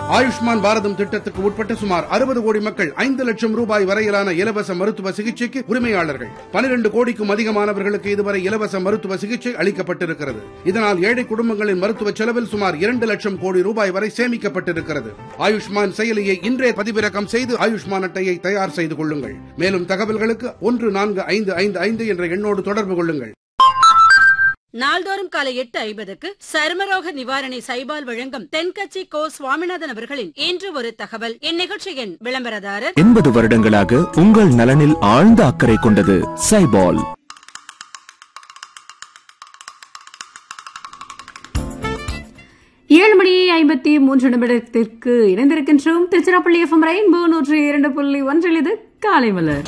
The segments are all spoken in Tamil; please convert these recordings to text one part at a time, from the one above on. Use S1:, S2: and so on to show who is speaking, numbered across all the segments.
S1: ஆயுஷ்மான் பாரதம் திட்டத்துக்கு உட்பட்ட சுமார் அறுபது கோடி மக்கள் ஐந்து லட்சம் ரூபாய் வரையிலான இலவச மருத்துவ சிகிச்சைக்கு உரிமையாளர்கள் பனிரெண்டு கோடிக்கும் அதிகமானவர்களுக்கு இதுவரை இலவச மருத்துவ சிகிச்சை அளிக்கப்பட்டிருக்கிறது இதனால் ஏழை குடும்பங்களின் மருத்துவ செலவில் சுமார் இரண்டு லட்சம் கோடி ரூபாய் வரை சேமிக்கப்பட்டிருக்கிறது ஆயுஷ்மான் செயலியை இன்றே பதிவிறக்கம் செய்து ஆயுஷ்மான் அட்டையை தயார் செய்து கொள்ளுங்கள் மேலும் தகவல்களுக்கு ஒன்று நான்கு ஐந்து ஐந்து ஐந்து என்ற எண்ணோடு தொடர்பு கொள்ளுங்கள்
S2: நாள்தோறும் காலை எட்டு ஐம்பதுக்கு சருமரோக நிவாரணி சைபால் வழங்கும் தென்கட்சி கோ சுவாமிநாதன் அவர்களின் இன்று ஒரு தகவல் இந்நிகழ்ச்சியின் விளம்பரதாரர்
S3: எண்பது வருடங்களாக உங்கள் நலனில் ஆழ்ந்த அக்கறை கொண்டது சைபால்
S4: ஏழு மணி ஐம்பத்தி மூன்று நிமிடத்திற்கு இணைந்திருக்கின்றோம் திருச்சிராப்பள்ளி எஃப்எம் ரெயின்போ நூற்றி இரண்டு புள்ளி ஒன்றில் இது காலை மலர்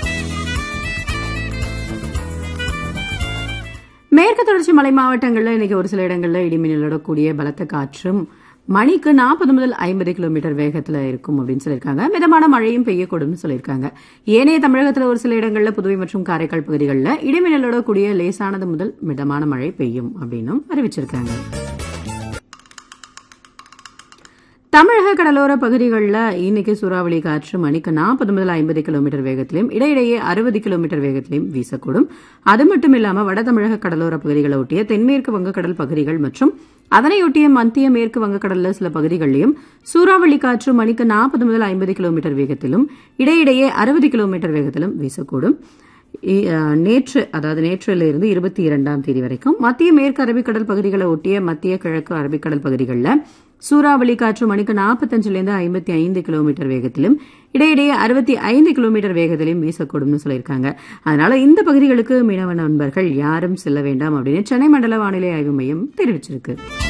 S4: மேற்கு தொடர்ச்சி மலை மாவட்டங்களில் இன்னைக்கு ஒரு சில இடங்களில் இடிமின்னலோட கூடிய பலத்த காற்றும் மணிக்கு நாற்பது முதல் ஐம்பது கிலோமீட்டர் வேகத்தில் இருக்கும் அப்படின்னு சொல்லியிருக்காங்க மிதமான மழையும் பெய்யக்கூடும்னு சொல்லியிருக்காங்க ஏனைய தமிழகத்தில் ஒரு சில இடங்களில் புதுவை மற்றும் காரைக்கால் பகுதிகளில் இடிமின்னலோட கூடிய லேசானது முதல் மிதமான மழை பெய்யும் அப்படின்னும் அறிவிச்சிருக்காங்க தமிழக கடலோர பகுதிகளில் இன்னைக்கு சூறாவளி காற்று மணிக்கு நாற்பது முதல் ஐம்பது கிலோமீட்டர் வேகத்திலும் இடையிடையே அறுபது கிலோமீட்டர் வேகத்திலும் வீசக்கூடும் அது மட்டும் இல்லாம வட தமிழக கடலோர பகுதிகளை ஒட்டிய தென்மேற்கு வங்கக்கடல் பகுதிகள் மற்றும் அதனையொட்டிய மத்திய மேற்கு வங்கக்கடல்ல சில பகுதிகளிலும் சூறாவளி காற்று மணிக்கு நாற்பது முதல் ஐம்பது கிலோமீட்டர் வேகத்திலும் இடையிடையே அறுபது கிலோமீட்டர் வேகத்திலும் வீசக்கூடும் இ- அஹ், நேற்று அதாவது நேற்றிலிருந்து இருபத்தி இரண்டாம் தேதி வரைக்கும் மத்திய மேற்கு அரபிக்கடல் பகுதிகளை ஒட்டிய மத்திய கிழக்கு அரபிக்கடல் பகுதிகளில் சூறாவளி காற்று மணிக்கு நாற்பத்தஞ்சிலிருந்து ஐம்பத்தி ஐந்து கிலோமீட்டர் வேகத்திலும் இடையிடையே அறுபத்தி ஐந்து கிலோமீட்டர் வேகத்திலும் வீசக்கூடும்னு சொல்லியிருக்காங்க அதனால இந்த பகுதிகளுக்கு மீனவ நண்பர்கள் யாரும் செல்ல வேண்டாம் அப்படின்னு சென்னை மண்டல வானிலை ஆய்வு மையம் தெரிவிச்சிருக்கு